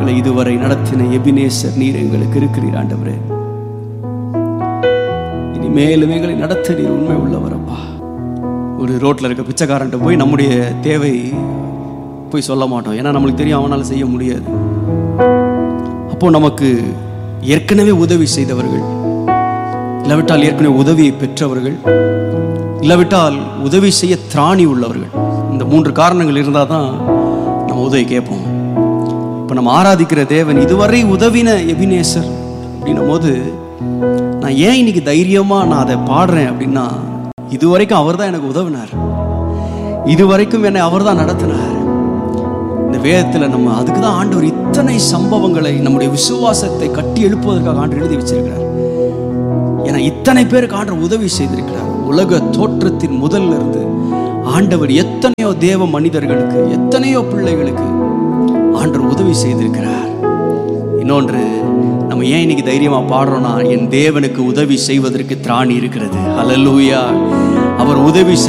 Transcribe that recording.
எங்களை இதுவரை நடத்தின எபினேசர் நீர் எங்களுக்கு இருக்கிறீர் ஆண்டவரே இனி மேலும் எங்களை நடத்த நீர் உண்மை உள்ளவரப்பா ஒரு ரோட்ல இருக்க பிச்சைக்காரன்ட்ட போய் நம்முடைய தேவை போய் சொல்ல மாட்டோம் ஏன்னா நம்மளுக்கு தெரியும் அவனால செய்ய முடியாது அப்போ நமக்கு ஏற்கனவே உதவி செய்தவர்கள் இல்லாவிட்டால் ஏற்கனவே உதவியை பெற்றவர்கள் இல்லாவிட்டால் உதவி செய்ய திராணி உள்ளவர்கள் இந்த மூன்று காரணங்கள் இருந்தால் தான் நம்ம உதவி கேட்போம் இப்போ நம்ம ஆராதிக்கிற தேவன் இதுவரை உதவின எபினேசர் அப்படின்னும் போது நான் ஏன் இன்னைக்கு தைரியமாக நான் அதை பாடுறேன் அப்படின்னா இதுவரைக்கும் அவர் தான் எனக்கு உதவினார் இதுவரைக்கும் என்னை அவர் தான் நடத்தினார் இந்த வேதத்தில் நம்ம அதுக்கு தான் ஆண்டவர் இத்தனை சம்பவங்களை நம்முடைய விசுவாசத்தை கட்டி எழுப்புவதற்காக ஆண்டு எழுதி வச்சிருக்கிறார் ஏன்னா இத்தனை பேருக்கு ஆண்டவர் உதவி செய்திருக்கிறார் உலக தோற்றத்தின் முதல்ல இருந்து ஆண்டவர் எத்தனையோ தேவ மனிதர்களுக்கு எத்தனையோ பிள்ளைகளுக்கு ஆண்டவர் உதவி செய்திருக்கிறார் இன்னொன்று நம்ம ஏன் இன்னைக்கு தைரியமா பாடுறோம்னா என் தேவனுக்கு உதவி செய்வதற்கு திராணி இருக்கிறது ஹalleluya அவர் உதவி செய்